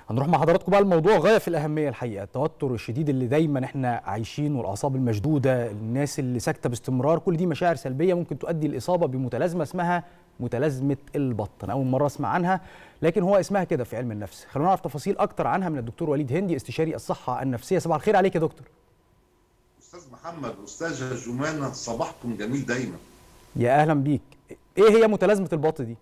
هنروح مع حضراتكم بقى الموضوع غايه في الاهميه الحقيقه التوتر الشديد اللي دايما احنا عايشينه والاعصاب المشدوده الناس اللي ساكته باستمرار كل دي مشاعر سلبيه ممكن تؤدي الاصابه بمتلازمه اسمها متلازمه البط انا اول مره اسمع عنها لكن هو اسمها كده في علم النفس خلونا نعرف تفاصيل اكتر عنها من الدكتور وليد هندي استشاري الصحه النفسيه صباح الخير عليك يا دكتور استاذ محمد استاذ جمانه صباحكم جميل دايما يا اهلا بيك ايه هي متلازمه البط دي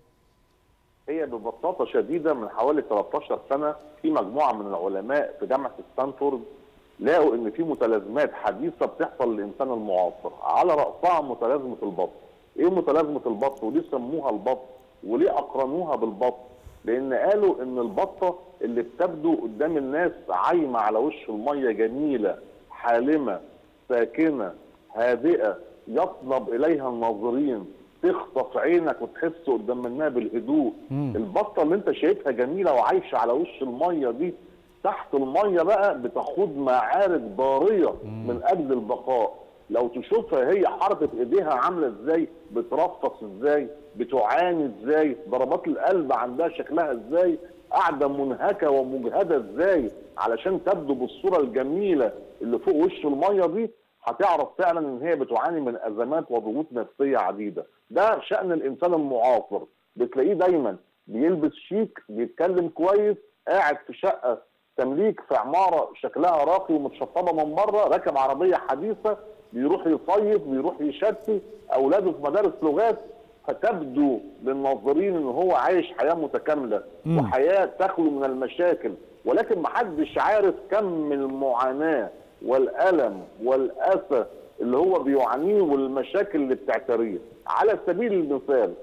هي ببساطة شديدة من حوالي 13 سنة في مجموعة من العلماء في جامعة ستانفورد لقوا إن في متلازمات حديثة بتحصل للإنسان المعاصر على رأسها متلازمة البط. إيه متلازمة البط وليه سموها البط وليه أقرنوها بالبط؟ لأن قالوا إن البطة اللي بتبدو قدام الناس عايمة على وش المية جميلة حالمة ساكنة هادئة يطلب إليها الناظرين تخطف عينك وتحس قدام منها بالهدوء مم. البطه اللي انت شايفها جميله وعايشه على وش الميه دي تحت الميه بقى بتخوض معارك ضاريه من اجل البقاء لو تشوفها هي حركه ايديها عامله ازاي بترفص ازاي بتعاني ازاي ضربات القلب عندها شكلها ازاي قاعده منهكه ومجهده ازاي علشان تبدو بالصوره الجميله اللي فوق وش الميه دي هتعرف فعلا ان هي بتعاني من ازمات وضغوط نفسيه عديده ده شان الانسان المعاصر بتلاقيه دايما بيلبس شيك بيتكلم كويس قاعد في شقه تمليك في عماره شكلها راقي ومتشطبه من بره راكب عربيه حديثه بيروح يصيف بيروح يشتي اولاده في مدارس لغات فتبدو للناظرين ان هو عايش حياه متكامله مم. وحياه تخلو من المشاكل ولكن محدش عارف كم من المعاناه والالم والاسى اللي هو بيعانيه والمشاكل اللي بتعتريه على سبيل المثال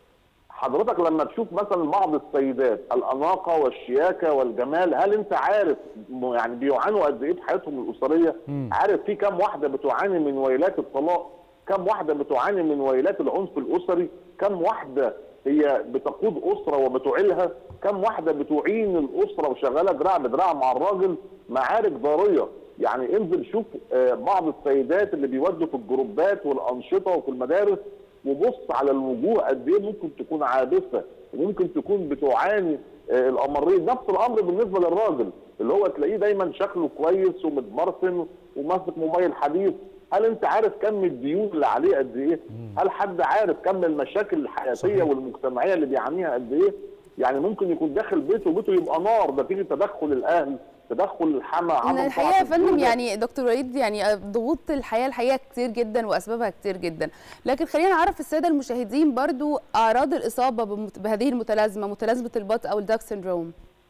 حضرتك لما تشوف مثلا بعض السيدات الاناقه والشياكه والجمال هل انت عارف م- يعني بيعانوا قد ايه في حياتهم الاسريه؟ مم. عارف في كم واحده بتعاني من ويلات الطلاق؟ كم واحده بتعاني من ويلات العنف الاسري؟ كم واحده هي بتقود اسره وبتعيلها؟ كم واحده بتعين الاسره وشغاله دراع بدراع مع الراجل؟ معارك ضاريه يعني انزل شوف آه، بعض السيدات اللي بيودوا في الجروبات والانشطه وفي المدارس وبص على الوجوه قد ايه ممكن تكون عابثه وممكن تكون بتعاني آه، الامرين نفس الامر بالنسبه للراجل اللي هو تلاقيه دايما شكله كويس ومتبرسم وماسك موبايل حديث هل انت عارف كم الديون اللي عليه قد ايه؟ هل حد عارف كم المشاكل الحياتيه صحيح. والمجتمعيه اللي بيعانيها قد ايه؟ يعني ممكن يكون داخل بيته وبيته يبقى نار نتيجه تدخل الاهل تدخل الحما إن عدم الحقيقه طاعة يا فندم الزوجة. يعني دكتور وليد يعني ضغوط الحياه الحقيقه كتير جدا واسبابها كتير جدا لكن خلينا نعرف الساده المشاهدين برضو اعراض الاصابه بمت- بهذه المتلازمه متلازمه البط او الداك سيندروم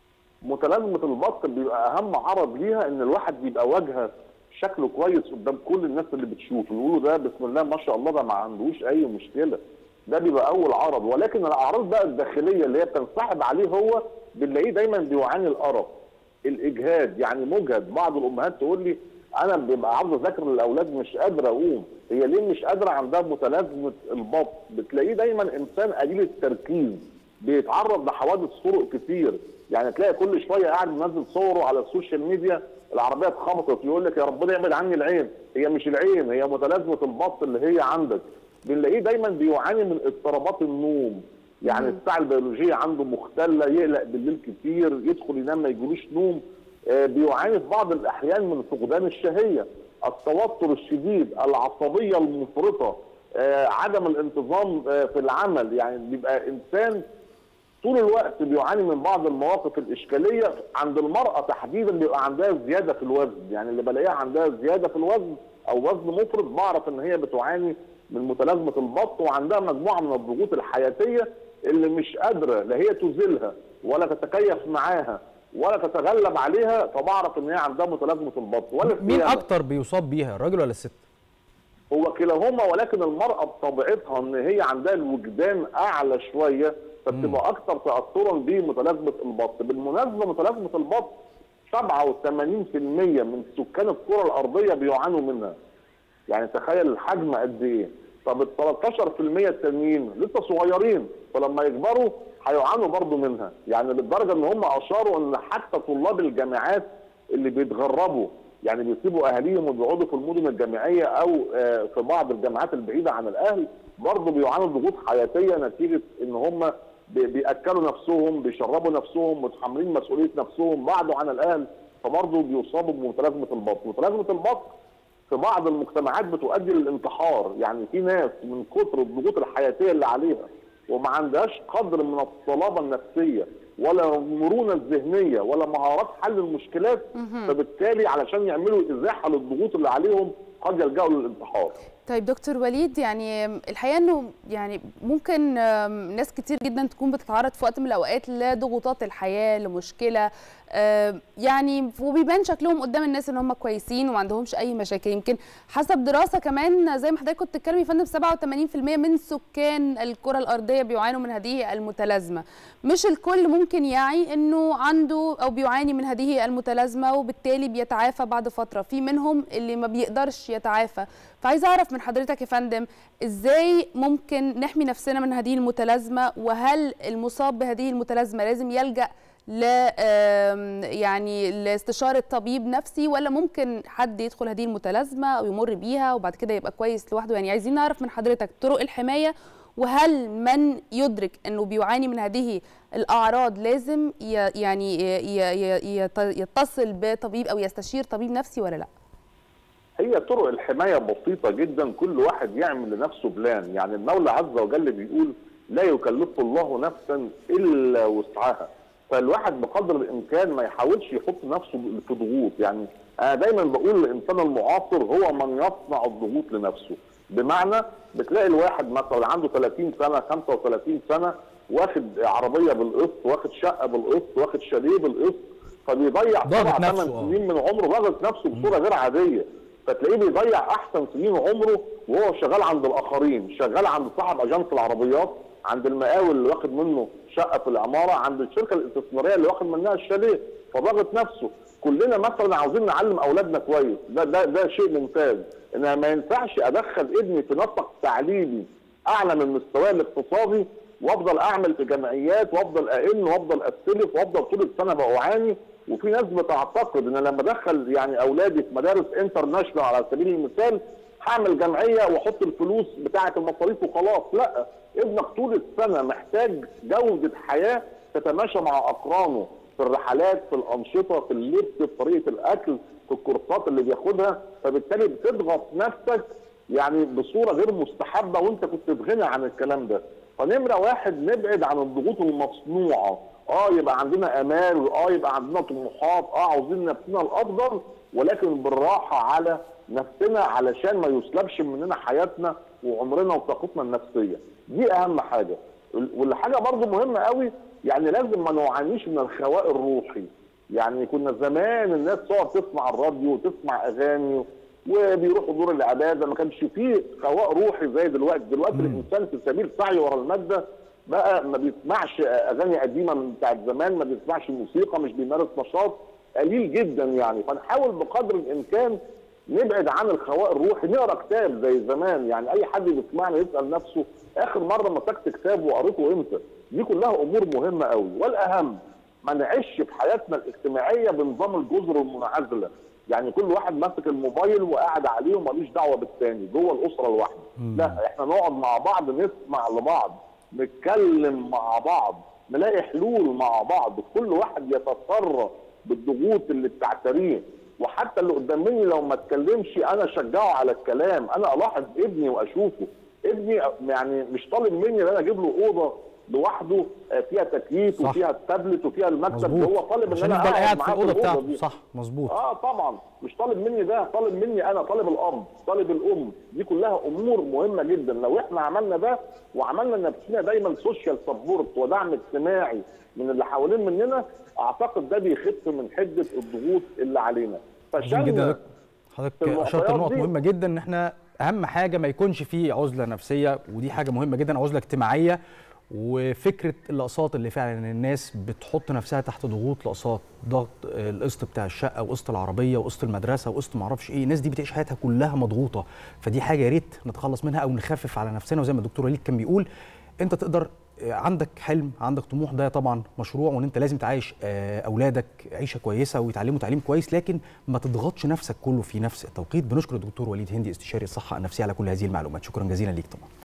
متلازمه البط بيبقى اهم عرض ليها ان الواحد بيبقى واجهه شكله كويس قدام كل الناس اللي بتشوفه يقولوا ده بسم الله ما شاء الله ده ما عندوش اي مشكله ده بيبقى اول عرض ولكن الاعراض بقى الداخليه اللي هي بتنسحب عليه هو بنلاقيه دايما بيعاني الارق الاجهاد يعني مجهد بعض الامهات تقول لي انا بيبقى عاوز اذاكر للاولاد مش قادره اقوم هي ليه مش قادره عندها متلازمه البط بتلاقيه دايما انسان قليل التركيز بيتعرض لحوادث طرق كتير يعني تلاقي كل شويه قاعد منزل صوره على السوشيال ميديا العربيه اتخبطت يقول لك يا ربنا يبعد عني العين هي مش العين هي متلازمه البط اللي هي عندك بنلاقيه دايما بيعاني من اضطرابات النوم يعني الساعه البيولوجيه عنده مختله يقلق بالليل كتير يدخل ينام ما يجيلوش نوم آه، بيعاني في بعض الاحيان من فقدان الشهيه التوتر الشديد العصبيه المفرطه آه، عدم الانتظام آه، في العمل يعني بيبقى انسان طول الوقت بيعاني من بعض المواقف الاشكاليه عند المراه تحديدا بيبقى عندها زياده في الوزن يعني اللي بلاقيها عندها زياده في الوزن او وزن مفرط بعرف ان هي بتعاني من متلازمه البط وعندها مجموعه من الضغوط الحياتيه اللي مش قادره لا هي تزيلها ولا تتكيف معاها ولا تتغلب عليها فبعرف ان هي عندها متلازمه البط ولا مين الصيانة. اكتر بيصاب بيها الراجل ولا الست هو كلاهما ولكن المرأة بطبيعتها ان هي عندها الوجدان اعلى شوية فبتبقى اكثر تأثرا بمتلازمة البط بالمناسبة متلازمة البط 87% من سكان الكرة الارضية بيعانوا منها يعني تخيل الحجم قد ايه طب ال 13% التانيين لسه صغيرين فلما يكبروا هيعانوا برضو منها يعني للدرجه ان هم اشاروا ان حتى طلاب الجامعات اللي بيتغربوا يعني بيسيبوا اهاليهم وبيقعدوا في المدن الجامعيه او آه، في بعض الجامعات البعيده عن الاهل برضه بيعانوا ضغوط حياتيه نتيجه ان هم بي- بياكلوا نفسهم بيشربوا نفسهم متحملين مسؤوليه نفسهم بعدوا عن الاهل فبرضه بيصابوا بمتلازمه البطن متلازمه البطن في بعض المجتمعات بتؤدي للانتحار يعني في ناس من كتر الضغوط الحياتيه اللي عليها وما عندهاش قدر من الصلابه النفسيه ولا المرونه الذهنيه ولا مهارات حل المشكلات فبالتالي علشان يعملوا ازاحه للضغوط اللي عليهم قد يلجأوا للانتحار طيب دكتور وليد يعني الحقيقه انه يعني ممكن آم، ناس كتير جدا تكون بتتعرض في وقت من الاوقات لضغوطات الحياه لمشكله آم، يعني وبيبان شكلهم قدام الناس ان هم كويسين وما عندهمش اي مشاكل يمكن حسب دراسه كمان زي ما حضرتك كنت بتتكلم يا فندم 87% من سكان الكره الارضيه بيعانوا من هذه المتلازمه مش الكل ممكن يعي انه عنده او بيعاني من هذه المتلازمه وبالتالي بيتعافى بعد فتره في منهم اللي ما بيقدرش يتعافى فعايزه اعرف من حضرتك يا فندم ازاي ممكن نحمي نفسنا من هذه المتلازمه وهل المصاب بهذه المتلازمه لازم يلجا ل آم، يعني لاستشاره طبيب نفسي ولا ممكن حد يدخل هذه المتلازمه او يمر بيها وبعد كده يبقى كويس لوحده يعني عايزين نعرف من حضرتك طرق الحمايه وهل من يدرك انه بيعاني من هذه الاعراض لازم ي- يعني ي- ي- يت- يتصل بطبيب او يستشير طبيب نفسي ولا لا هي طرق الحمايه بسيطه جدا كل واحد يعمل لنفسه بلان يعني المولى عز وجل بيقول لا يكلف الله نفسا الا وسعها فالواحد بقدر الامكان ما يحاولش يحط نفسه في ضغوط يعني انا دايما بقول الانسان المعاصر هو من يصنع الضغوط لنفسه بمعنى بتلاقي الواحد مثلا عنده 30 سنه 35 سنه واخد عربيه بالقسط واخد شقه بالقسط واخد شاليه بالقسط فبيضيع ضاغط سبع نفسه، ثمان آه. سنين من عمره ضاغط نفسه بصوره غير عاديه فتلاقيه بيضيع احسن سنين عمره وهو شغال عند الاخرين شغال عند صاحب اجانس العربيات عند المقاول اللي واخد منه شقه في العماره عند الشركه الاستثماريه اللي واخد منها الشاليه فضاغط نفسه كلنا مثلا عاوزين نعلم اولادنا كويس ده ده ده شيء ممتاز ان ما ينفعش ادخل ابني في نسق تعليمي اعلى من مستواه الاقتصادي وافضل اعمل في جمعيات وافضل ائن وافضل استلف وافضل طول السنه بعاني وفي ناس بتعتقد ان لما ادخل يعني اولادي في مدارس انترناشونال على سبيل المثال هعمل جمعيه واحط الفلوس بتاعه المصاريف وخلاص لا ابنك طول السنه محتاج جوده حياه تتماشى مع اقرانه في الرحلات في الانشطه في اللبس في طريقه الاكل في الكورسات اللي بياخدها فبالتالي بتضغط نفسك يعني بصوره غير مستحبه وانت كنت في غنى عن الكلام ده فنمره واحد نبعد عن الضغوط المصنوعه اه يبقى عندنا امال واه يبقى عندنا طموحات اه عاوزين نفسنا الافضل ولكن بالراحه على نفسنا علشان ما يسلبش مننا حياتنا وعمرنا وطاقتنا النفسيه دي اهم حاجه والحاجه برضو مهمه قوي يعني لازم ما نعانيش من الخواء الروحي يعني كنا زمان الناس تقعد تسمع الراديو وتسمع اغاني وبيروحوا دور العباده ما كانش فيه خواء روحي زي دلوقتي دلوقتي الانسان في سبيل سعيه ورا الماده بقى ما بيسمعش اغاني قديمه من بتاعت زمان ما بيسمعش موسيقى مش بيمارس نشاط قليل جدا يعني فنحاول بقدر الامكان نبعد عن الخواء الروحي نقرا كتاب زي زمان يعني اي حد بيسمعنا يسال نفسه اخر مره مسكت كتاب وقريته امتى دي كلها امور مهمه قوي والاهم ما نعيش في حياتنا الاجتماعيه بنظام الجزر والمنعزله يعني كل واحد ماسك الموبايل وقاعد عليه وماليش دعوه بالتاني جوه الاسره الواحده لا احنا نقعد مع بعض نسمع لبعض نتكلم مع بعض نلاقي حلول مع بعض كل واحد يتسرى بالضغوط اللي بتعتريه وحتى اللي قدام مني لو ما اتكلمش انا اشجعه على الكلام انا الاحظ ابني واشوفه ابني يعني مش طالب مني ان انا اجيب له اوضه لوحده فيها تكييف صح. وفيها التابلت وفيها المكتب مظبوط هو طالب ان عشان انا يفضل قاعد في معاه الاوضه بتاعته دي. صح مظبوط اه طبعا مش طالب مني ده طالب مني انا طالب الاب طالب الام دي كلها امور مهمه جدا لو احنا عملنا ده وعملنا لنفسنا دايما سوشيال سبورت ودعم اجتماعي من اللي حوالين مننا اعتقد ده بيخف من حده الضغوط اللي علينا عظيم جدا يا دكتور. حضرتك في اشرت المعطيات نقط دي- مهمه جدا ان احنا اهم حاجه ما يكونش فيه عزله نفسيه ودي حاجه مهمه جدا عزله اجتماعيه وفكره الاقساط اللي فعلا الناس بتحط نفسها تحت ضغوط الاقساط ضغط آه، القسط بتاع الشقه وقسط العربيه وقسط المدرسه وقسط ما اعرفش ايه الناس دي بتعيش حياتها كلها مضغوطه فدي حاجه يا ريت نتخلص منها او نخفف على نفسنا وزي ما الدكتور وليد كان بيقول انت تقدر آه، عندك حلم عندك طموح ده طبعا مشروع وان انت لازم تعيش آه، اولادك عيشه كويسه ويتعلموا تعليم كويس لكن ما تضغطش نفسك كله في نفس التوقيت بنشكر الدكتور وليد هندي استشاري الصحه النفسيه على كل هذه المعلومات شكرا جزيلا ليك طبعا